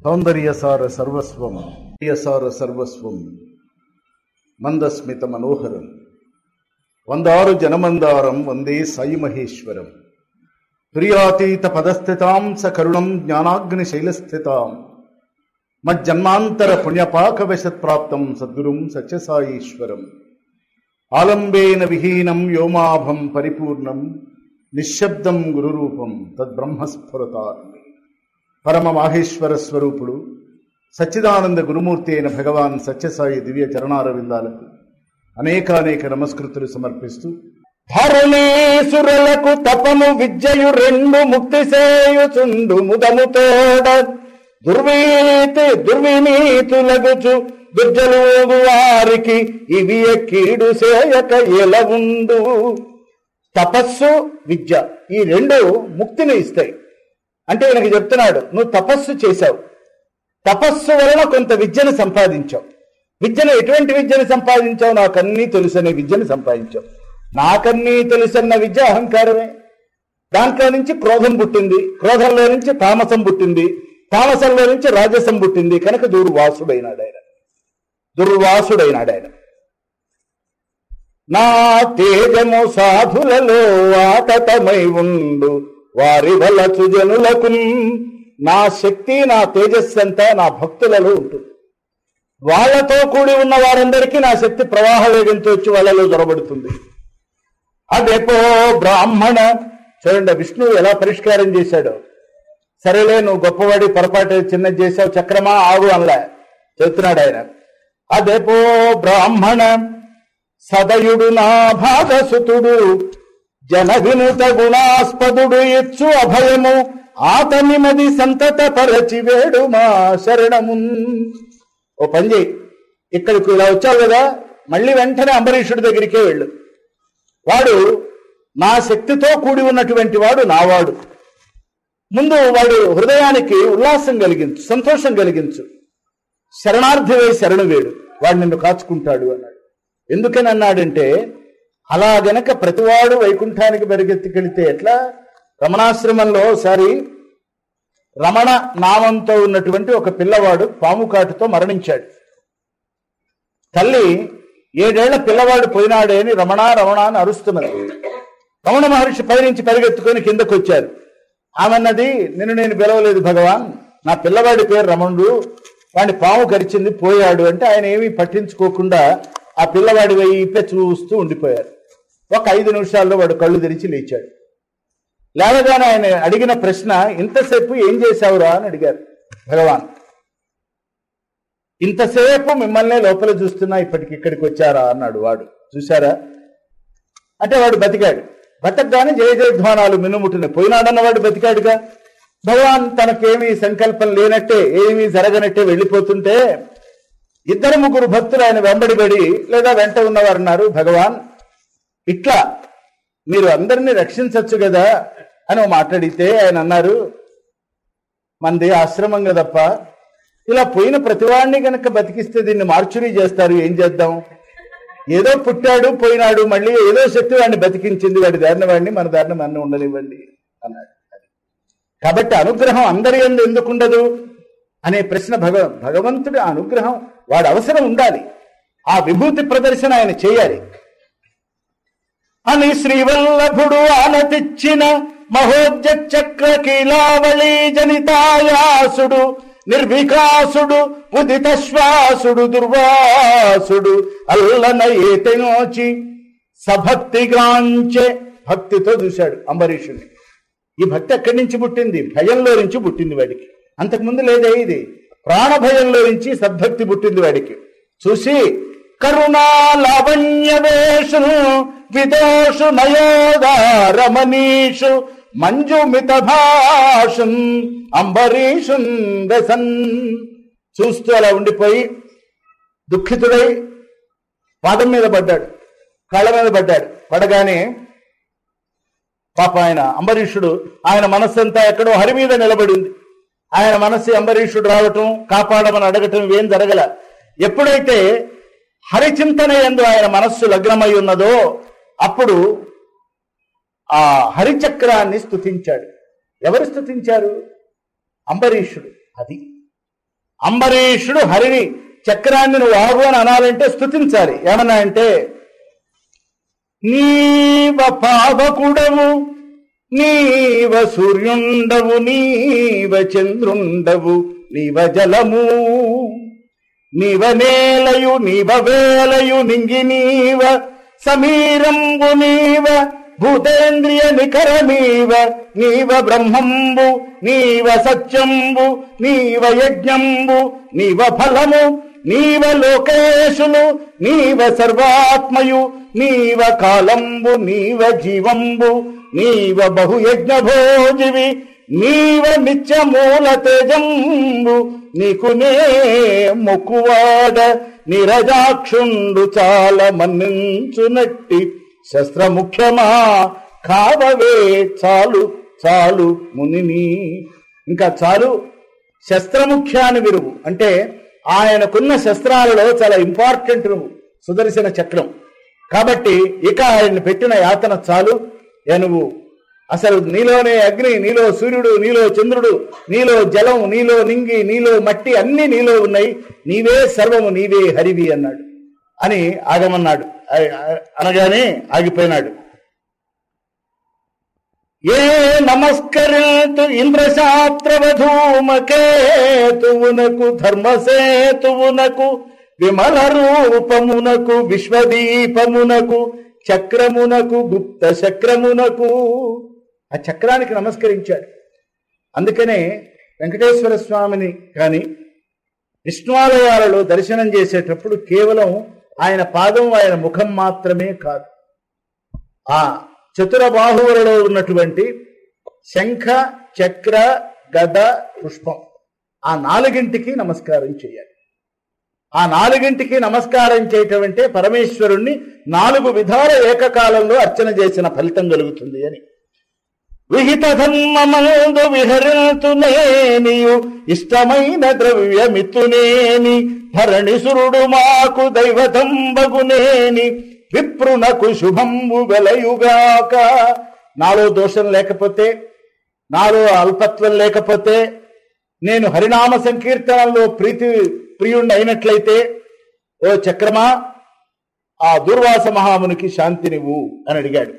సౌందర్యసార సర్వస్వం సార సర్వస్వం మందస్మిత మనోహరం వందారు జనమందారం వందే సాయి మహేశ్వరం ప్రియాతీత పదస్థితాం సకరుణం జ్ఞానాగ్ని శైలస్థితాం మజ్జన్మాంతర పుణ్యపాకవశత్ప్రాప్తం సద్గురుం సత్యసాయీశ్వరం ఆలంబేన విహీనం వ్యోమాభం పరిపూర్ణం నిశ్శబ్దం గురురూపం తద్బ్రహ్మస్ఫురతాన్ పరమ మాహేశ్వర స్వరూపుడు సచ్చిదానంద గురుమూర్తి అయిన భగవాన్ సత్యసాయి దివ్య చరణారవిందాలకు అనేకానేక నమస్కృతులు సమర్పిస్తూ ధరణీసురులకు తపము విద్యయు రెండు ముక్తి సేయుచుండు ముదముతోడ దుర్వీతి దుర్వినీతులగుచు దుర్జలుగు వారికి ఇవి కీడు సేయక ఎలవుండు తపస్సు విద్య ఈ రెండు ముక్తిని ఇస్తాయి అంటే ఈయనకి చెప్తున్నాడు నువ్వు తపస్సు చేశావు తపస్సు వలన కొంత విద్యను సంపాదించావు విద్యను ఎటువంటి విద్యను సంపాదించావు నాకన్నీ తెలుసనే విద్యను సంపాదించావు నాకన్నీ తెలుసన్న విద్య అహంకారమే దాంట్లో నుంచి క్రోధం పుట్టింది క్రోధంలో నుంచి తామసం పుట్టింది తామసంలో నుంచి రాజసం పుట్టింది కనుక దుర్వాసుడైనాడు ఆయన దుర్వాసుడైనాడు ఆయన నా తేజము సాధులలో ఆతతమై ఉండు వారి వలచు జనులకు నా శక్తి నా తేజస్సు అంతా నా భక్తులలో ఉంటుంది వాళ్ళతో కూడి ఉన్న వారందరికీ నా శక్తి ప్రవాహ వేగంతో వచ్చి వాళ్ళలో దొరబడుతుంది అదెపో బ్రాహ్మణ చూడండి విష్ణువు ఎలా పరిష్కారం చేశాడో సరేలే నువ్వు గొప్పవాడి పొరపాటు చిన్నది చేసావు చక్రమా ఆగు అనలే చెప్తున్నాడు ఆయన అదెపో బ్రాహ్మణ సదయుడు నా భాగసుతుడు జన వినుత గుణాస్పదుడు ఇచ్చు అభయము ఆతని మది సంతత పరచి వేడు మా శరణము ఓ పని చేయి ఇక్కడికి ఇలా వచ్చావు కదా మళ్ళీ వెంటనే అంబరీషుడి దగ్గరికే వెళ్ళు వాడు నా శక్తితో కూడి ఉన్నటువంటి వాడు నావాడు ముందు వాడు హృదయానికి ఉల్లాసం కలిగించు సంతోషం కలిగించు శరణార్థివే శరణు వేడు వాడు నిన్ను కాచుకుంటాడు అన్నాడు ఎందుకని అన్నాడంటే అలా గనక ప్రతివాడు వైకుంఠానికి పరిగెత్తుకెళితే ఎట్లా రమణాశ్రమంలో ఒకసారి రమణ నామంతో ఉన్నటువంటి ఒక పిల్లవాడు పాము కాటుతో మరణించాడు తల్లి ఏడేళ్ల పిల్లవాడు పోయినాడే అని రమణ రమణ అని అరుస్తున్నది రమణ మహర్షి పైనుంచి పరిగెత్తుకొని కిందకు వచ్చారు ఆమెన్నది నిన్ను నేను పిలవలేదు భగవాన్ నా పిల్లవాడి పేరు రమణుడు వాడిని పాము కరిచింది పోయాడు అంటే ఆయన ఏమీ పట్టించుకోకుండా ఆ పిల్లవాడి వెయ్యి ఇప్పే చూస్తూ ఉండిపోయారు ఒక ఐదు నిమిషాల్లో వాడు కళ్ళు తెరిచి లేచాడు లేవగానే ఆయన అడిగిన ప్రశ్న ఇంతసేపు ఏం చేశావురా అని అడిగారు భగవాన్ ఇంతసేపు మిమ్మల్నే లోపల చూస్తున్నా ఇప్పటికి ఇక్కడికి వచ్చారా అన్నాడు వాడు చూశారా అంటే వాడు బతికాడు బతకగానే జయ జయధ్వానాలు మిన్నుముట్టిన పోయినాడన్న వాడు బతికాడుగా భగవాన్ తనకేమీ సంకల్పం లేనట్టే ఏమీ జరగనట్టే వెళ్ళిపోతుంటే ఇద్దరు ముగ్గురు భక్తులు ఆయన వెంబడిబడి లేదా వెంట ఉన్నవారు అన్నారు భగవాన్ ఇట్లా మీరు అందరినీ రక్షించవచ్చు కదా అని ఓ మాట్లాడితే ఆయన అన్నారు మంది ఆశ్రమం కదప్ప ఇలా పోయిన ప్రతివాడిని గనక బతికిస్తే దీన్ని మార్చురీ చేస్తారు ఏం చేద్దాం ఏదో పుట్టాడు పోయినాడు మళ్ళీ ఏదో శక్తి వాడిని బతికించింది వాడి దారిన వాడిని మన దారిన మన ఉండనివ్వండి అన్నాడు కాబట్టి అనుగ్రహం అందరి ఎందు ఎందుకు ఉండదు అనే ప్రశ్న భగ భగవంతుడి ఆ అనుగ్రహం వాడి అవసరం ఉండాలి ఆ విభూతి ప్రదర్శన ఆయన చేయాలి అని శ్రీవల్లభుడు ఆనతిచ్చిన మహోజ్జ చక్ర కీలావళి జనితాయాసుడు నిర్వికాసుడు ఉదిత శ్వాసుడు దుర్వాసుడు అల్లన ఏతెనోచి సభక్తిగాంచే భక్తితో చూశాడు అంబరీషుని ఈ భక్తి ఎక్కడి నుంచి పుట్టింది భయంలో నుంచి పుట్టింది వాడికి అంతకుముందు లేదే ఇది ప్రాణ భయంలో నుంచి సద్భక్తి పుట్టింది వాడికి చూసి కరుణా లావణ్యవేషు విదోషు నయోదారమనీషు మంజుమిత భాషం అంబరీషుం దశన్ చూస్తూ అలా ఉండిపోయి దుఃఖితుడై పాదం మీద పడ్డాడు కళ్ళ మీద పడ్డాడు పడగానే పాప ఆయన అంబరీషుడు ఆయన మనస్సంతా ఎక్కడో హరి మీద నిలబడింది ఆయన మనస్సు అంబరీషుడు రావటం కాపాడమని అడగటం ఏం జరగల ఎప్పుడైతే హరిచింతన ఎందు ఆయన మనస్సు లగ్నమై ఉన్నదో అప్పుడు ఆ హరిచక్రాన్ని స్తుతించాడు ఎవరు స్తుతించారు అంబరీషుడు అది అంబరీషుడు హరిని చక్రాన్ని నువ్వు ఆగు అని అనాలంటే స్తుతించాలి ఏమన్నా అంటే నీవ పావకుడవు నీవ సూర్యుండవు నీవ చంద్రుండవు నీవ జలము నీవ నేలయు నీవ వేలయు నింగి నీవ సమీరంబు నీవ భూతేంద్రియ నికరమీవ నీవ బ్రహ్మంబు నీవ సత్యంబు నీవ యజ్ఞంబు నీవ ఫలము నీవ లోకేశులు నీవ సర్వాత్మయు నీవ కాలంబు నీవ జీవంబు నీవ బహుయజ్ఞ భోజివి నీవ నిత్యమూల తేజంబు నీకు నే మొక్కువాడ నిరజాక్షుండు చాలా మన్నించునట్టి శస్త్రముఖ్యమా కావవే చాలు చాలు మునిని ఇంకా చాలు శస్త్రముఖ్యాన్ని విరువు అంటే ఆయనకున్న శస్త్రాలలో చాలా ఇంపార్టెంట్ నువ్వు సుదర్శన చక్రం కాబట్టి ఇక ఆయన పెట్టిన యాతన చాలు ఏ నువ్వు అసలు నీలోనే అగ్ని నీలో సూర్యుడు నీలో చంద్రుడు నీలో జలం నీలో నింగి నీలో మట్టి అన్ని నీలో ఉన్నాయి నీవే సర్వము నీవే హరివి అన్నాడు అని ఆగమన్నాడు ఆ- ఆ- అనగానే ఆగిపోయినాడు ఏ నమస్కరింతు ఇంద్రశాస్త్రవధూమకేతువునకు ధర్మసేతువునకు విమల రూపమునకు విశ్వదీపమునకు చక్రమునకు గుప్త చక్రమునకు ఆ చక్రానికి నమస్కరించాడు అందుకనే వెంకటేశ్వర స్వామిని కానీ విష్ణువాలయాలలో దర్శనం చేసేటప్పుడు కేవలం ఆయన పాదం ఆయన ముఖం మాత్రమే కాదు ఆ చతుర బాహువులలో ఉన్నటువంటి శంఖ చక్ర గద పుష్పం ఆ నాలుగింటికి నమస్కారం చేయాలి ఆ నాలుగింటికి నమస్కారం చేయటం అంటే పరమేశ్వరుణ్ణి నాలుగు విధాల ఏకకాలంలో అర్చన చేసిన ఫలితం కలుగుతుంది అని విహిత ధర్మమందు విహరించునేనియు ఇష్టమైన ద్రవ్యమిత్తునేని ధరణిసురుడు మాకు దైవతంబగునేని విప్రునకు శుభంబు వెలయుగాక నాలో దోషం లేకపోతే నాలో అల్పత్వం లేకపోతే నేను హరినామ సంకీర్తనలో ప్రీతి ప్రియుణ్ణి అయినట్లయితే ఓ చక్రమా ఆ దుర్వాస మహామునికి శాంతినివ్వు అని అడిగాడు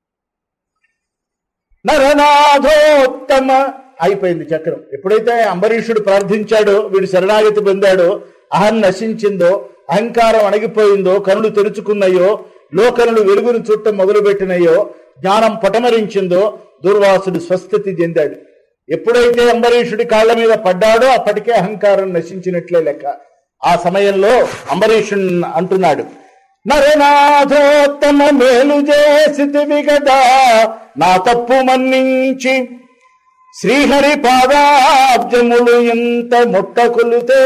నరనాథోత్తమ అయిపోయింది చక్రం ఎప్పుడైతే అంబరీషుడు ప్రార్థించాడో వీడు శరణాగతి పొందాడో అహం నశించిందో అహంకారం అణగిపోయిందో కనులు తెరుచుకున్నాయో లోకనులు వెలుగును చుట్టం మొదలుపెట్టినాయో జ్ఞానం పటమరించిందో దుర్వాసుడు స్వస్థితి చెందాడు ఎప్పుడైతే అంబరీషుడి కాళ్ళ మీద పడ్డాడో అప్పటికే అహంకారం నశించినట్లే లెక్క ఆ సమయంలో అంబరీషుడు అంటున్నాడు నరనాథోత్తమ మేలు చేసితివి కదా నా తప్పు మన్నించి శ్రీహరి పాదాబ్జములు ఇంత ముట్టకొలితే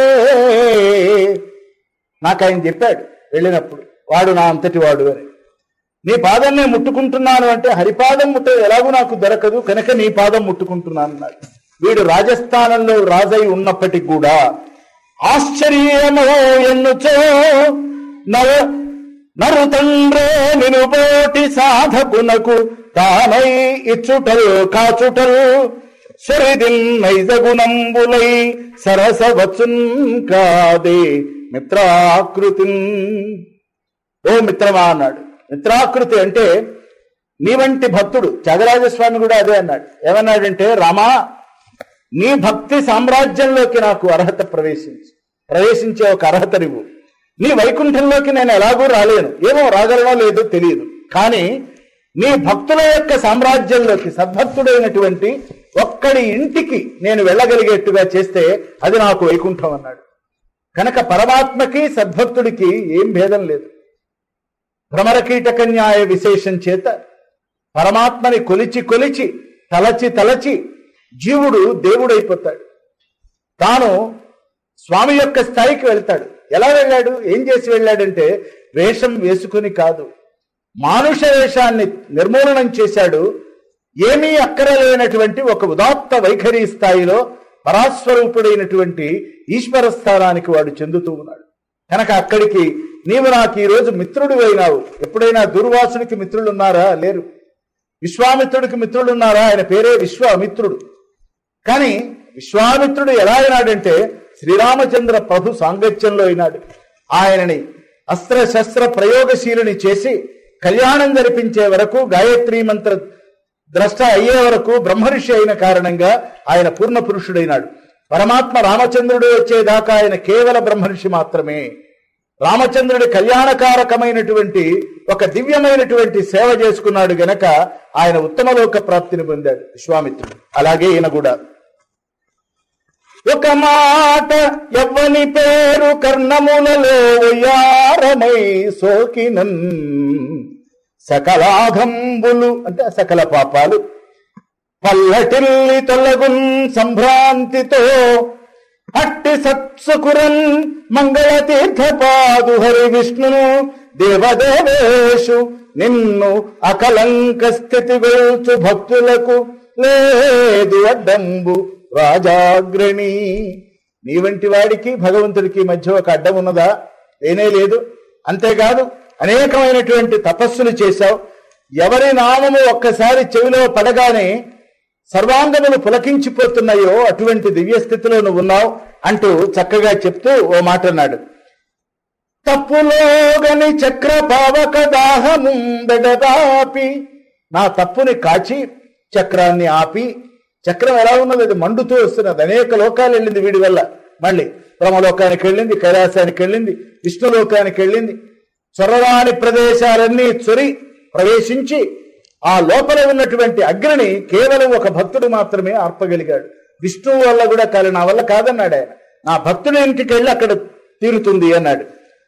నాకు ఆయన చెప్పాడు వెళ్ళినప్పుడు వాడు నా అంతటి వాడు అని నీ పాదం నేను ముట్టుకుంటున్నాను అంటే హరిపాదం ముట్ట ఎలాగూ నాకు దొరకదు కనుక నీ పాదం ముట్టుకుంటున్నాను అన్నాడు వీడు రాజస్థానంలో రాజై ఉన్నప్పటికి కూడా ఆశ్చర్యమో ఎన్నుచో నవ నరు తండ్రే నినుబోటి సాధకునకు తానై ఇచ్చుటల్ కాచుటల్ సరిదిన్ నైజగుణంబులై సరసవచున్ కాదే మిత్రాకృతిన్ ఓ మిత్రమా అన్నాడు మిత్రాకృతి అంటే నీ వంటి భక్తుడు త్యాగరాజస్వామి కూడా అదే అన్నాడు ఏమన్నాడంటే రామా నీ భక్తి సామ్రాజ్యంలోకి నాకు అర్హత ప్రవేశించి ప్రవేశించే ఒక అర్హత నువ్వు నీ వైకుంఠంలోకి నేను ఎలాగూ రాలేను ఏమో రాగలనో లేదో తెలియదు కానీ నీ భక్తుల యొక్క సామ్రాజ్యంలోకి సద్భక్తుడైనటువంటి ఒక్కడి ఇంటికి నేను వెళ్ళగలిగేట్టుగా చేస్తే అది నాకు వైకుంఠం అన్నాడు కనుక పరమాత్మకి సద్భక్తుడికి ఏం భేదం లేదు భ్రమరకీటకన్యాయ విశేషం చేత పరమాత్మని కొలిచి కొలిచి తలచి తలచి జీవుడు దేవుడైపోతాడు తాను స్వామి యొక్క స్థాయికి వెళ్తాడు ఎలా వెళ్ళాడు ఏం చేసి వెళ్ళాడంటే వేషం వేసుకుని కాదు మానుష వేషాన్ని నిర్మూలనం చేశాడు ఏమీ అక్కరలేనటువంటి ఒక ఉదాత్త వైఖరి స్థాయిలో పరాస్వరూపుడైనటువంటి ఈశ్వర స్థానానికి వాడు చెందుతూ ఉన్నాడు కనుక అక్కడికి నీవు నాకు ఈ రోజు మిత్రుడు అయినావు ఎప్పుడైనా దుర్వాసునికి మిత్రులు ఉన్నారా లేరు విశ్వామిత్రుడికి మిత్రులు ఉన్నారా ఆయన పేరే విశ్వామిత్రుడు కానీ విశ్వామిత్రుడు ఎలా అయినాడంటే శ్రీరామచంద్ర ప్రభు సాంగత్యంలో అయినాడు ఆయనని అస్త్ర శస్త్ర ప్రయోగశీలుని చేసి కళ్యాణం జరిపించే వరకు గాయత్రీ మంత్ర ద్రష్ట అయ్యే వరకు బ్రహ్మర్షి అయిన కారణంగా ఆయన పూర్ణ పురుషుడైనాడు పరమాత్మ రామచంద్రుడు వచ్చేదాకా ఆయన కేవల బ్రహ్మర్షి మాత్రమే రామచంద్రుడి కళ్యాణకారకమైనటువంటి ఒక దివ్యమైనటువంటి సేవ చేసుకున్నాడు గనక ఆయన ఉత్తమలోక ప్రాప్తిని పొందాడు విశ్వామిత్రుడు అలాగే ఈయన కూడా ఒక మాట ఎవ్వని పేరు కర్ణములలో ఉయ్యారమై సోకినన్ సకలాఘంబులు అంటే సకల పాపాలు పల్లటిల్లి తొలగున్ సంభ్రాంతితో అట్టి సత్సుకురన్ మంగళ తీర్థపాదు హరి విష్ణును దేవదేవేషు నిన్ను అకలంక స్థితి గొల్చు భక్తులకు లేదు అడ్డంబు రాజాగ్రణి నీ వంటి వాడికి భగవంతుడికి మధ్య ఒక అడ్డం ఉన్నదా లేనే లేదు అంతేకాదు అనేకమైనటువంటి తపస్సులు చేశావు ఎవరి నామము ఒక్కసారి చెవిలో పడగానే సర్వాంగములు పులకించిపోతున్నాయో అటువంటి దివ్య స్థితిలో నువ్వు ఉన్నావు అంటూ చక్కగా చెప్తూ ఓ మాట అన్నాడు తప్పులోగని చక్ర పావక దాహముందడదాపి నా తప్పుని కాచి చక్రాన్ని ఆపి చక్రం ఎలా ఉన్నది అది మండుతూ వస్తున్నది అనేక లోకాలు వెళ్ళింది వీడి వల్ల మళ్ళీ బ్రహ్మలోకానికి వెళ్ళింది కైలాసానికి వెళ్ళింది విష్ణులోకానికి వెళ్ళింది చొరరాని ప్రదేశాలన్నీ చొరి ప్రవేశించి ఆ లోపల ఉన్నటువంటి అగ్నిని కేవలం ఒక భక్తుడు మాత్రమే ఆర్పగలిగాడు విష్ణువు వల్ల కూడా కాదు నా వల్ల కాదన్నాడు ఆయన నా భక్తుని ఇంటికి వెళ్ళి అక్కడ తీరుతుంది అన్నాడు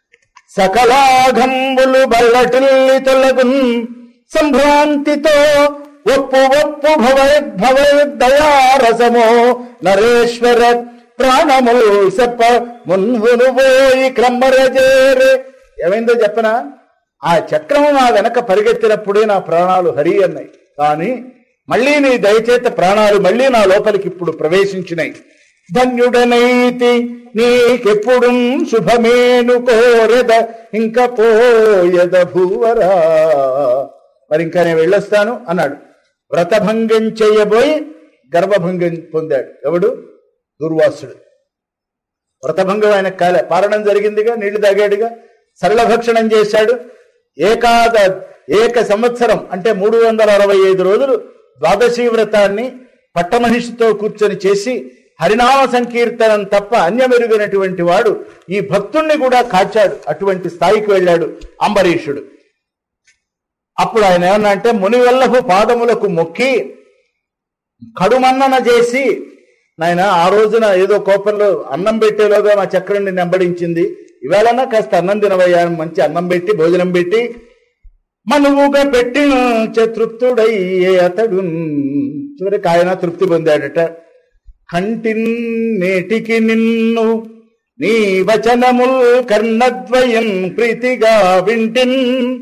సకలాఘంబులు బల్లటిల్లి తొలగున్ సంభ్రాంతితో ఒప్పు ఒప్పు భవద్భవదయారసమో నరేశ్వర ప్రాణములు చెప్ప మున్హును పోయి క్రమ్మరజేరే ఏమైందో చెప్పనా ఆ చక్రము నా వెనక పరిగెత్తినప్పుడే నా ప్రాణాలు హరి అన్నాయి కానీ మళ్ళీ నీ దయచేత ప్రాణాలు మళ్ళీ నా లోపలికి ఇప్పుడు ప్రవేశించినాయి ధన్యుడనైతి నీకెప్పుడు శుభమేను కోరెద ఇంక పోయద భూవరా మరి ఇంకా నేను వెళ్ళొస్తాను అన్నాడు వ్రతభంగం చేయబోయి గర్భభంగం పొందాడు ఎవడు దుర్వాసుడు వ్రతభంగం ఆయన కాలే పారణం జరిగిందిగా నీళ్లు తాగాడుగా సరళ భక్షణం చేశాడు ఏకాద ఏక సంవత్సరం అంటే మూడు వందల అరవై ఐదు రోజులు ద్వాదశి వ్రతాన్ని పట్టమహిషితో కూర్చొని చేసి హరినామ సంకీర్తనం తప్ప అన్యమెరుగైనటువంటి వాడు ఈ భక్తుణ్ణి కూడా కాచాడు అటువంటి స్థాయికి వెళ్ళాడు అంబరీషుడు అప్పుడు ఆయన ఏమన్నా అంటే మునివల్లభు పాదములకు మొక్కి కడుమన్నన చేసి నాయన ఆ రోజున ఏదో కోపంలో అన్నం పెట్టేలోగా మా చక్రాన్ని నెంబడించింది ఇవాళన్నా కాస్త అన్నం తినవయ్యా మంచి అన్నం పెట్టి భోజనం పెట్టి మనువుగా పెట్టిన తృప్తుడయ్యే అతడు చివరికి ఆయన తృప్తి పొందాడట కంటిన్ నేటికి నిన్ను నీ వచనముల్ కర్ణద్వయం ప్రీతిగా వింటిన్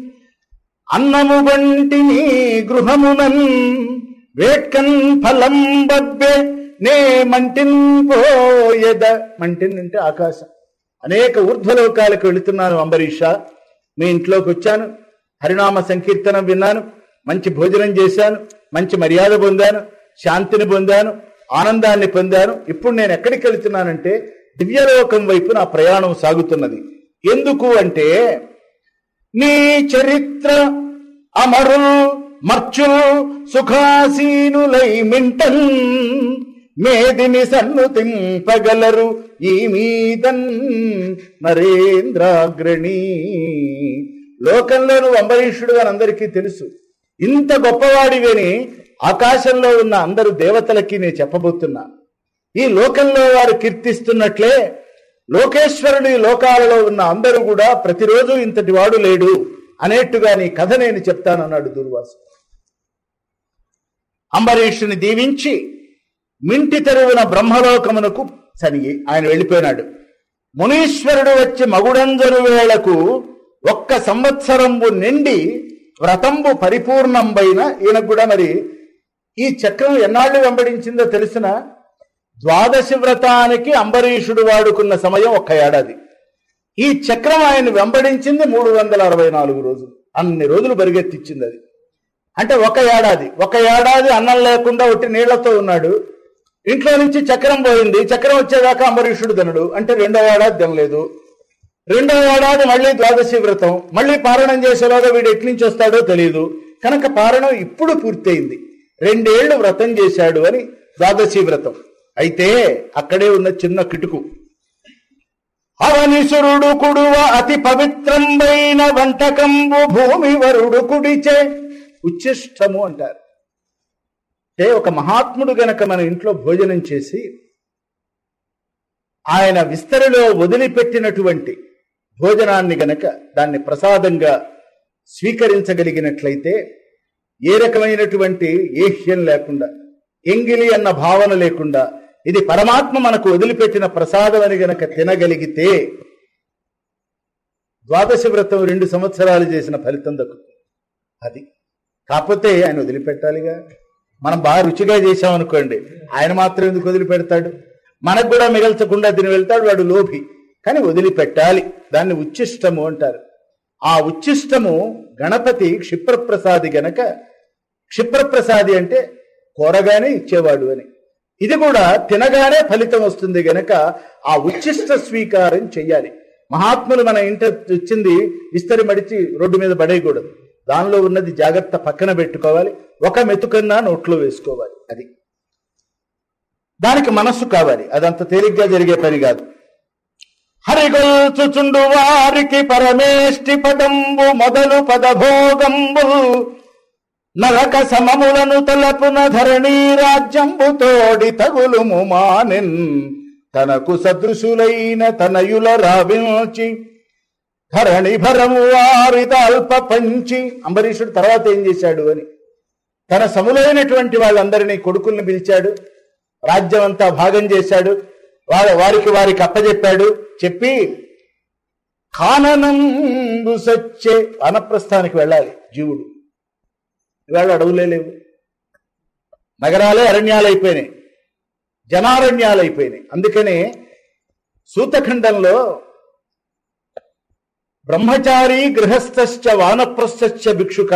అన్నము వంటి నీ గృహమునన్ వేట్కన్ ఫలం బబ్బె నే మంటిన్ పోయద మంటిన్ అంటే ఆకాశం అనేక ఊర్ధ్వలోకాలకు వెళుతున్నాను అంబరీష మీ ఇంట్లోకి వచ్చాను హరినామ సంకీర్తనం విన్నాను మంచి భోజనం చేశాను మంచి మర్యాద పొందాను శాంతిని పొందాను ఆనందాన్ని పొందాను ఇప్పుడు నేను ఎక్కడికి వెళుతున్నానంటే దివ్యలోకం వైపు నా ప్రయాణం సాగుతున్నది ఎందుకు అంటే నీ చరిత్ర అమరుల్ మర్చుల్ సుఖాసీనులై మింటన్ మేదిని సన్నుతింపగలరు ఈ మీదన్ నరేంద్రాగ్రణి లోకంలో నువ్వు అంబరీషుడు అని అందరికీ తెలుసు ఇంత గొప్పవాడివని ఆకాశంలో ఉన్న అందరు దేవతలకి నేను చెప్పబోతున్నా ఈ లోకంలో వారు కీర్తిస్తున్నట్లే లోకేశ్వరుడు ఈ లోకాలలో ఉన్న అందరూ కూడా ప్రతిరోజు ఇంతటి వాడు లేడు అనేట్టుగా నీ కథ నేను చెప్తానన్నాడు దుర్వాసు అంబరీషుని దీవించి మింటి తెరువున బ్రహ్మలోకమునకు సని ఆయన వెళ్ళిపోయినాడు మునీశ్వరుడు వచ్చి మగుడంజరు వేళకు ఒక్క సంవత్సరంబు నిండి వ్రతంబు పరిపూర్ణంబైన ఈయనకు కూడా మరి ఈ చక్రం ఎన్నాళ్ళు వెంబడించిందో తెలిసిన ద్వాదశి వ్రతానికి అంబరీషుడు వాడుకున్న సమయం ఒక్క ఏడాది ఈ చక్రం ఆయన వెంబడించింది మూడు వందల అరవై నాలుగు రోజులు అన్ని రోజులు పరిగెత్తిచ్చింది అది అంటే ఒక ఏడాది ఒక ఏడాది అన్నం లేకుండా ఒట్టి నీళ్లతో ఉన్నాడు ఇంట్లో నుంచి చక్రం పోయింది చక్రం వచ్చేదాకా అంబరీషుడు ధనుడు అంటే రెండో ఏడాది తినలేదు రెండో ఏడాది మళ్ళీ ద్వాదశి వ్రతం మళ్ళీ పారణం చేసేలాగా వీడు ఎట్నుంచి వస్తాడో తెలియదు కనుక పారణం ఇప్పుడు పూర్తయింది రెండేళ్లు వ్రతం చేశాడు అని ద్వాదశి వ్రతం అయితే అక్కడే ఉన్న చిన్న కిటుకు అవనిసురుడు కుడువ అతి పవిత్రంబైన వంటకంబు భూమి వరుడు కుడిచే ఉచ్చిష్టము అంటారు అంటే ఒక మహాత్ముడు గనక మన ఇంట్లో భోజనం చేసి ఆయన విస్తరిలో వదిలిపెట్టినటువంటి భోజనాన్ని గనక దాన్ని ప్రసాదంగా స్వీకరించగలిగినట్లయితే ఏ రకమైనటువంటి ఏహ్యం లేకుండా ఎంగిలి అన్న భావన లేకుండా ఇది పరమాత్మ మనకు వదిలిపెట్టిన ప్రసాదం అని గనక తినగలిగితే ద్వాదశి వ్రతం రెండు సంవత్సరాలు చేసిన ఫలితం దక్కుతుంది అది కాకపోతే ఆయన వదిలిపెట్టాలిగా మనం బాగా రుచిగా చేశామనుకోండి ఆయన మాత్రం ఎందుకు వదిలిపెడతాడు మనకు కూడా మిగల్చకుండా తిని వెళ్తాడు వాడు లోభి కానీ వదిలిపెట్టాలి దాన్ని ఉచ్చిష్టము అంటారు ఆ ఉచ్చిష్టము గణపతి క్షిప్రప్రసాది గనక క్షిప్రప్రసాది అంటే కోరగానే ఇచ్చేవాడు అని ఇది కూడా తినగానే ఫలితం వస్తుంది గనక ఆ ఉచ్చిష్ట స్వీకారం చెయ్యాలి మహాత్ములు మన ఇంట వచ్చింది విస్తరి మడిచి రోడ్డు మీద పడేయకూడదు దానిలో ఉన్నది జాగ్రత్త పక్కన పెట్టుకోవాలి ఒక మెతుకన్నా నోట్లో వేసుకోవాలి అది దానికి మనస్సు కావాలి అదంత తేలిగ్గా జరిగే పని కాదు హరిగొల్చుచుండు వారికి పరమేష్టి పదంబు మొదలు పదభోగంబు నరక సమములను తలపున ధరణీ రాజ్యంబు తోడి తగులుము మానిన్ తనకు సదృశులైన తనయుల రావించి ధరణి భరము వారి అల్ప పంచి అంబరీషుడు తర్వాత ఏం చేశాడు అని తన సములైనటువంటి వాళ్ళందరినీ కొడుకుల్ని పిలిచాడు రాజ్యం అంతా భాగం చేశాడు వాళ్ళ వారికి వారికి అప్పచెప్పాడు చెప్పి కాననందు సచ్చే వనప్రస్థానికి వెళ్ళాలి జీవుడు ఇవాళ అడవులే లేవు నగరాలే అరణ్యాలు అయిపోయినాయి జనారణ్యాలు అయిపోయినాయి అందుకనే సూతఖండంలో బ్రహ్మచారి గృహస్థశ్చ వానప్రస్థశ్చ భిక్షుక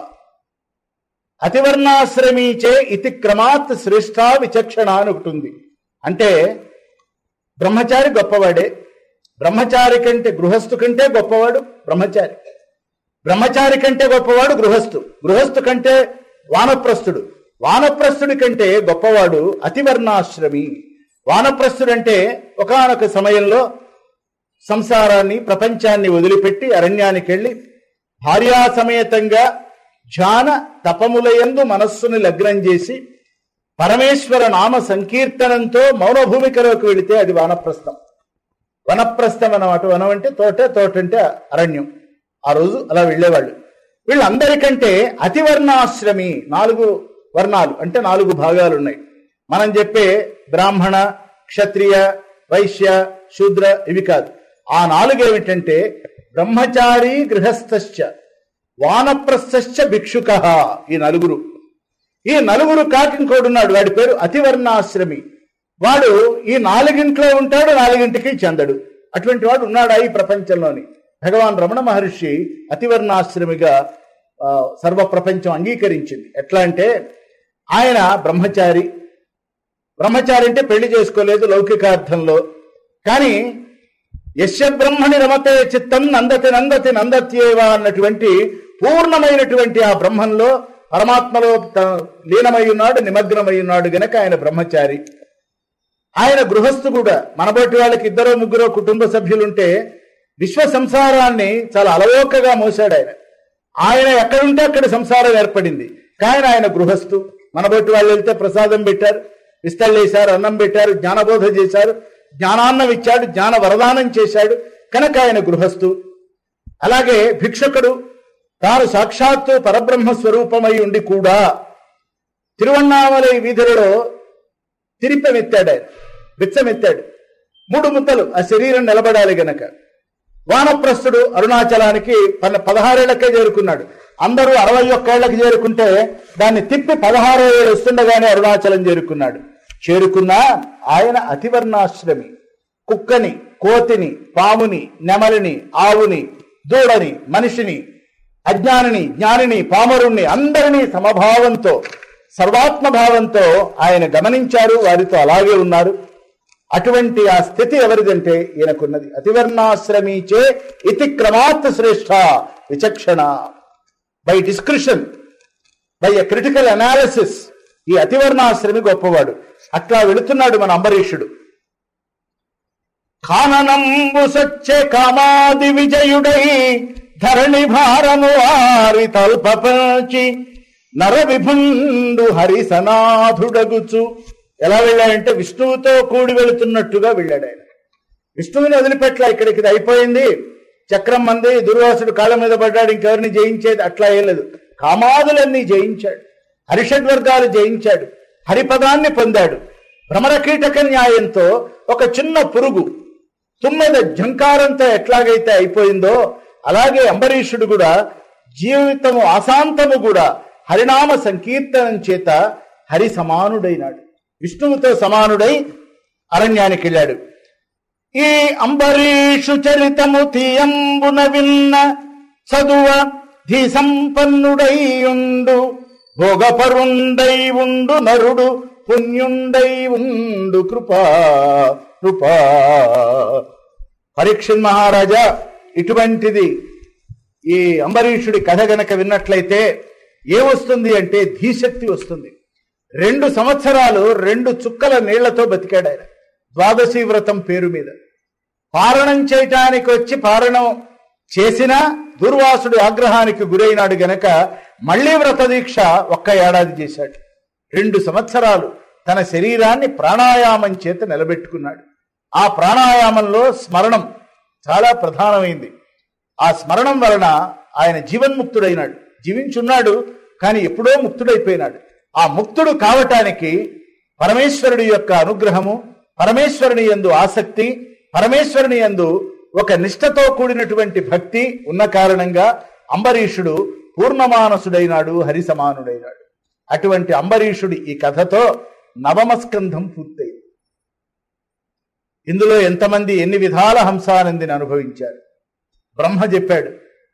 అతివర్ణాశ్రమీచే ఇతి క్రమాత్ శ్రేష్ఠ విచక్షణ అని ఒకటి ఉంది అంటే బ్రహ్మచారి గొప్పవాడే బ్రహ్మచారి కంటే గృహస్థు కంటే గొప్పవాడు బ్రహ్మచారి బ్రహ్మచారి కంటే గొప్పవాడు గృహస్థు గృహస్థు కంటే వానప్రస్థుడు వానప్రస్థుడి కంటే గొప్పవాడు అతివర్ణాశ్రమి వానప్రస్థుడు అంటే ఒకానొక సమయంలో సంసారాన్ని ప్రపంచాన్ని వదిలిపెట్టి అరణ్యానికి వెళ్ళి భార్యా సమేతంగా ధ్యాన తపములయందు మనస్సుని లగ్నం చేసి పరమేశ్వర నామ సంకీర్తనంతో మౌన భూమికలోకి వెళితే అది వానప్రస్థం వనప్రస్థం అన్నమాట వనం అంటే తోట తోట అంటే అరణ్యం ఆ రోజు అలా వెళ్ళేవాళ్ళు వీళ్ళందరికంటే అతివర్ణాశ్రమి నాలుగు వర్ణాలు అంటే నాలుగు భాగాలు ఉన్నాయి మనం చెప్పే బ్రాహ్మణ క్షత్రియ వైశ్య శూద్ర ఇవి కాదు ఆ నాలుగు ఏమిటంటే బ్రహ్మచారి గృహస్థశ్చ వానప్రస్థశ్చ భిక్షుక ఈ నలుగురు ఈ నలుగురు కాకి ఇంకోడున్నాడు వాడి పేరు అతివర్ణాశ్రమి వాడు ఈ నాలుగింట్లో ఉంటాడు నాలుగింటికి చెందడు అటువంటి వాడు ఉన్నాడా ఈ ప్రపంచంలోని భగవాన్ రమణ మహర్షి అతివర్ణాశ్రమిగా ఆ, సర్వ ప్రపంచం అంగీకరించింది ఎట్లా అంటే ఆయన బ్రహ్మచారి బ్రహ్మచారి అంటే పెళ్లి చేసుకోలేదు లౌకికార్థంలో కానీ యశ బ్రహ్మని రమతే చిత్తం నందతి నందతి నందత్యేవా అన్నటువంటి పూర్ణమైనటువంటి ఆ బ్రహ్మంలో పరమాత్మలో త- లీనమై ఉన్నాడు నిమగ్నమై ఉన్నాడు గనక ఆయన బ్రహ్మచారి ఆయన గృహస్థు కూడా మనబట్టి వాళ్ళకి ఇద్దరో ముగ్గురో కుటుంబ సభ్యులుంటే విశ్వ సంసారాన్ని చాలా అలవోకగా మోసాడు ఆయన ఆయన ఎక్కడుంటే అక్కడ సంసారం ఏర్పడింది కానీ ఆయన గృహస్థు మనబట్టి వాళ్ళు వెళ్తే ప్రసాదం పెట్టారు విస్తళ్ళేశారు అన్నం పెట్టారు జ్ఞానబోధ చేశారు జ్ఞానాన్నం ఇచ్చాడు జ్ఞాన వరదానం చేశాడు కనుక ఆయన గృహస్థు అలాగే భిక్షకుడు తాను సాక్షాత్తు పరబ్రహ్మ స్వరూపమై ఉండి కూడా తిరువണ്ണామలై వీధులలో తిరిపెమెత్తాడు ఆయన బిచ్చమెత్తాడు మూడు ముద్దలు ఆ శరీరం నిలబడాలి గనక వానప్రస్థుడు అరుణాచలానికి పన్న పదహారేళ్లకే చేరుకున్నాడు అందరూ అరవై ఒక్కేళ్లకు చేరుకుంటే దాన్ని తిప్పి పదహారో ఏళ్ళు వస్తుండగానే అరుణాచలం చేరుకున్నాడు చేరుకున్నా ఆయన అతివర్ణాశ్రమి కుక్కని కోతిని పాముని నెమలిని ఆవుని దూడని మనిషిని అజ్ఞానిని జ్ఞానిని పామరుణ్ణి అందరినీ సమభావంతో సర్వాత్మ భావంతో ఆయన గమనించారు వారితో అలాగే ఉన్నారు అటువంటి ఆ స్థితి ఎవరిదంటే ఈయనకున్నది అతివర్ణాశ్రమీచే ఇతి క్రమాత్ శ్రేష్ఠ విచక్షణ by discretion by a critical analysis ఈ అతివర్ణాశ్రమి గొప్పవాడు అట్లా వెళుతున్నాడు మన అంబరీషుడు కాననంబు సచ్చే కామాది విజయుడై ధరణి భారము వారి తల్పపంచి నర విభుండు హరి సనాథుడగుచు ఎలా వెళ్ళాడంటే విష్ణువుతో కూడి వెళుతున్నట్టుగా వెళ్ళాడు ఆయన విష్ణువుని వదిలిపెట్ల ఇక్కడికి ఇది అయిపోయింది చక్రం మంది దుర్వాసుడు కాళ్ళ మీద పడ్డాడు ఇంకెవరిని జయించేది అట్లా ఏం లేదు కామాదులన్నీ జయించాడు హరిషడ్వర్గాలు జయించాడు హరిపదాన్ని పొందాడు భ్రమరకీటక న్యాయంతో ఒక చిన్న పురుగు తుమ్మెద ఝంకారంతో ఎట్లాగైతే అయిపోయిందో అలాగే అంబరీషుడు కూడా జీవితము అశాంతము కూడా హరినామ సంకీర్తనం చేత హరి సమానుడైనాడు విష్ణువుతో సమానుడై అరణ్యానికి వెళ్ళాడు ఈ అంబరీషు చరితము తీయంబున విన్న చదువ ధీ సంపన్నుడై ఉండు భోగపరుండై ఉండు నరుడు పుణ్యుండై ఉండు కృపా కృపా పరీక్షణ్ మహారాజా ఇటువంటిది ఈ అంబరీషుడి కథ గనక విన్నట్లయితే ఏమొస్తుంది అంటే ధీశక్తి వస్తుంది రెండు సంవత్సరాలు రెండు చుక్కల నీళ్లతో బతికాడు ఆయన ద్వాదశి వ్రతం పేరు మీద పారణం చేయటానికి వచ్చి పారణం చేసినా దుర్వాసుడి ఆగ్రహానికి గురైనాడు గనక మళ్లీ వ్రత దీక్ష ఒక్క ఏడాది చేశాడు రెండు సంవత్సరాలు తన శరీరాన్ని ప్రాణాయామం చేత నిలబెట్టుకున్నాడు ఆ ప్రాణాయామంలో స్మరణం చాలా ప్రధానమైంది ఆ స్మరణం వలన ఆయన జీవన్ముక్తుడైనాడు జీవించున్నాడు కానీ ఎప్పుడో ముక్తుడైపోయినాడు ఆ ముక్తుడు కావటానికి పరమేశ్వరుడి యొక్క అనుగ్రహము పరమేశ్వరుని యందు ఆసక్తి పరమేశ్వరుని యందు ఒక నిష్ఠతో కూడినటువంటి భక్తి ఉన్న కారణంగా అంబరీషుడు పూర్ణమానసుడైనాడు హరి సమానుడైనాడు అటువంటి అంబరీషుడి ఈ కథతో నవమస్కంధం పూర్తయింది ఇందులో ఎంతమంది ఎన్ని విధాల హంసానందిని అనుభవించారు బ్రహ్మ చెప్పాడు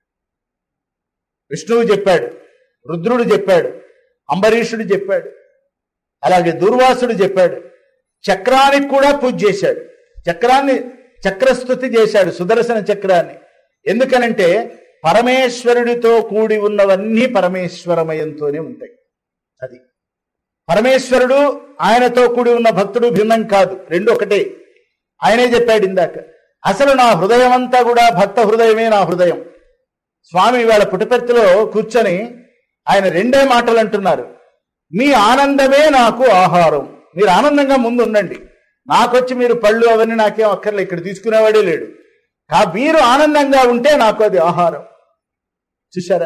విష్ణువు చెప్పాడు రుద్రుడు చెప్పాడు అంబరీషుడు చెప్పాడు అలాగే దుర్వాసుడు చెప్పాడు చక్రానికి కూడా పూజ చేశాడు చక్రాన్ని చక్రస్థుతి చేశాడు సుదర్శన చక్రాన్ని ఎందుకనంటే పరమేశ్వరుడితో కూడి ఉన్నవన్నీ పరమేశ్వరమయంతోనే ఉంటాయి అది పరమేశ్వరుడు ఆయనతో కూడి ఉన్న భక్తుడు భిన్నం కాదు రెండు ఒకటే ఆయనే చెప్పాడు ఇందాక అసలు నా హృదయం అంతా కూడా భక్త హృదయమే నా హృదయం స్వామి ఇవాళ పుటపెత్తులో కూర్చొని ఆయన రెండే మాటలు అంటున్నారు మీ ఆనందమే నాకు ఆహారం మీరు ఆనందంగా ముందు ఉండండి నాకొచ్చి మీరు పళ్ళు అవన్నీ నాకేం అక్కర్లే ఇక్కడ తీసుకునేవాడే లేడు కా మీరు ఆనందంగా ఉంటే నాకు అది ఆహారం చూసారా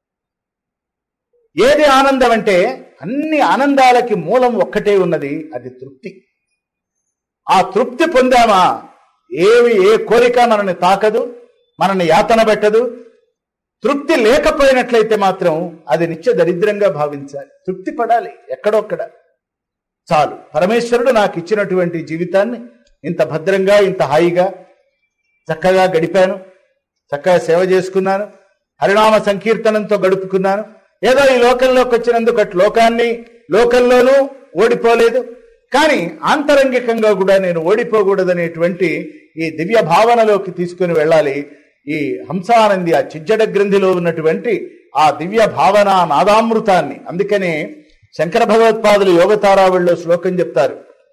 ఏది ఆనందం అంటే అన్ని ఆనందాలకి మూలం ఒక్కటే ఉన్నది అది తృప్తి ఆ తృప్తి పొందామా ఏవి ఏ కోరిక మనల్ని తాకదు మనల్ని యాతన పెట్టదు తృప్తి లేకపోయినట్లయితే మాత్రం అది నిత్య దరిద్రంగా భావించాలి తృప్తి పడాలి ఎక్కడొక్కడ చాలు పరమేశ్వరుడు నాకు ఇచ్చినటువంటి జీవితాన్ని ఇంత భద్రంగా ఇంత హాయిగా చక్కగా గడిపాను చక్కగా సేవ చేసుకున్నాను హరినామ సంకీర్తనంతో గడుపుకున్నాను ఏదో ఈ లోకంలోకి వచ్చినందుకు అటు లోకాన్ని లోకంలోనూ ఓడిపోలేదు కానీ ఆంతరంగికంగా కూడా నేను ఓడిపోకూడదనేటువంటి ఈ దివ్య భావనలోకి తీసుకుని వెళ్ళాలి ఈ హంసానంది ఆ చిజ్జడ గ్రంథిలో ఉన్నటువంటి ఆ దివ్య భావన నాదామృతాన్ని అందుకనే శంకర భగవత్పాదులు యోగతారావుల్లో శ్లోకం చెప్తారు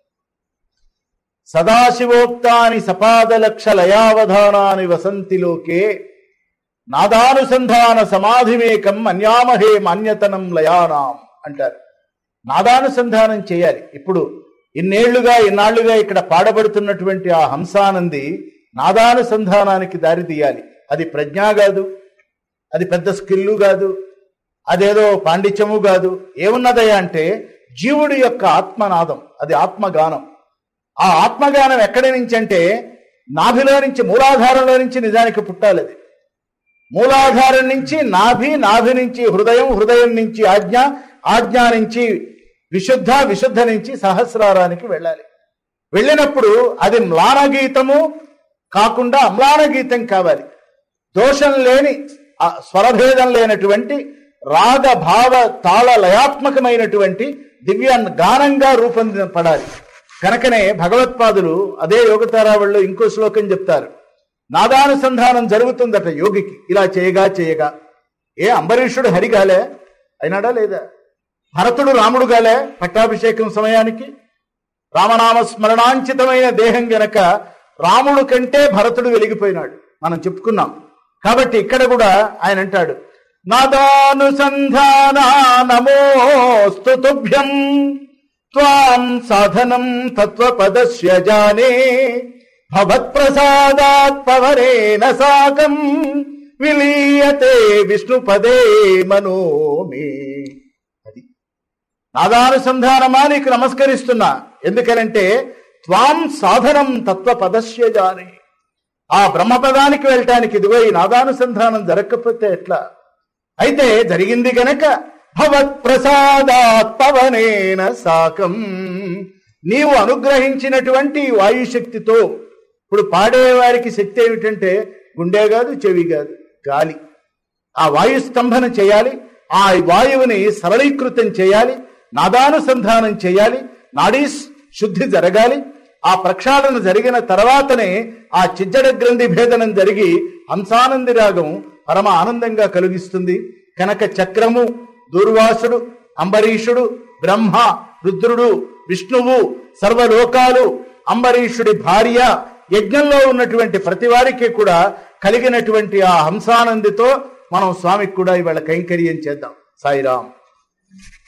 సదాశివోక్తాని సపాదలక్ష లయావధానాని వసంతి లోకే నాదానుసంధాన సమాధిమేకం అన్యామహే మాన్యతనం లయానాం అంటారు నాదానుసంధానం చేయాలి ఇప్పుడు ఇన్నేళ్లుగా ఇన్నాళ్లుగా ఇక్కడ పాడబడుతున్నటువంటి ఆ హంసానంది నాదానుసంధానానికి దారి తీయాలి అది ప్రజ్ఞ కాదు అది పెద్ద స్కిల్లు కాదు అదేదో పాండిత్యము కాదు ఏమున్నదయ్యా అంటే జీవుడి యొక్క ఆత్మనాదం అది ఆత్మగానం ఆ ఆత్మగానం ఎక్కడి నుంచి అంటే నాభిలో నుంచి మూలాధారంలో నుంచి నిజానికి పుట్టాలి అది మూలాధారం నుంచి నాభి నాభి నుంచి హృదయం హృదయం నుంచి ఆజ్ఞ ఆజ్ఞ నుంచి విశుద్ధ విశుద్ధ నుంచి సహస్రారానికి వెళ్ళాలి వెళ్ళినప్పుడు అది మ్లాన గీతము కాకుండా అమ్లాన గీతం కావాలి దోషం లేని ఆ స్వరభేదం లేనటువంటి రాగ భావ తాళ లయాత్మకమైనటువంటి దివ్య గానంగా రూపొందింపడాలి కనుకనే భగవత్పాదులు అదే యోగతారావళిలో ఇంకో శ్లోకం చెప్తారు నాదానుసంధానం జరుగుతుందట యోగికి ఇలా చేయగా చేయగా ఏ అంబరీషుడు హరిగాలే అయినాడా లేదా భరతుడు రాముడు గాలే పట్టాభిషేకం సమయానికి రామనామ స్మరణాంచితమైన దేహం గనక రాముడు కంటే భరతుడు వెలిగిపోయినాడు మనం చెప్పుకున్నాం కాబట్టి ఇక్కడ కూడా ఆయన అంటాడు నాదానుసంధాన నమోస్తు తుభ్యం త్వాం సాధనం తత్వపదస్య జానే భవత్ప్రసాదాత్ పవరేణ సాకం విలీయతే విష్ణుపదే మనో మే అది నాదానుసంధానమా నీకు నమస్కరిస్తున్నా ఎందుకనంటే త్వాం సాధనం తత్వపదస్య జానే ఆ బ్రహ్మపదానికి వెళ్ళటానికి ఇదిగో ఈ నాదానుసంధానం జరగకపోతే ఎట్లా అయితే జరిగింది గనక భవత్ ప్రసాదాత్ పవనేన సాకం నీవు అనుగ్రహించినటువంటి ఈ వాయుశక్తితో ఇప్పుడు పాడేవారికి శక్తి ఏమిటంటే గుండె కాదు చెవి కాదు గాలి ఆ వాయు స్తంభన చేయాలి ఆ వాయువుని సరళీకృతం చేయాలి నాదానుసంధానం చేయాలి నాడీ శుద్ధి జరగాలి ఆ ప్రక్షాళన జరిగిన తర్వాతనే ఆ చిజ్జడ గ్రంథి భేదనం జరిగి హంసానంది రాగం పరమ ఆనందంగా కలిగిస్తుంది కనుక చక్రము దూర్వాసుడు అంబరీషుడు బ్రహ్మ రుద్రుడు విష్ణువు సర్వలోకాలు అంబరీషుడి భార్య యజ్ఞంలో ఉన్నటువంటి ప్రతి వారికి కూడా కలిగినటువంటి ఆ హంసానందితో మనం స్వామికి కూడా ఇవాళ కైంకర్యం చేద్దాం సాయిరాం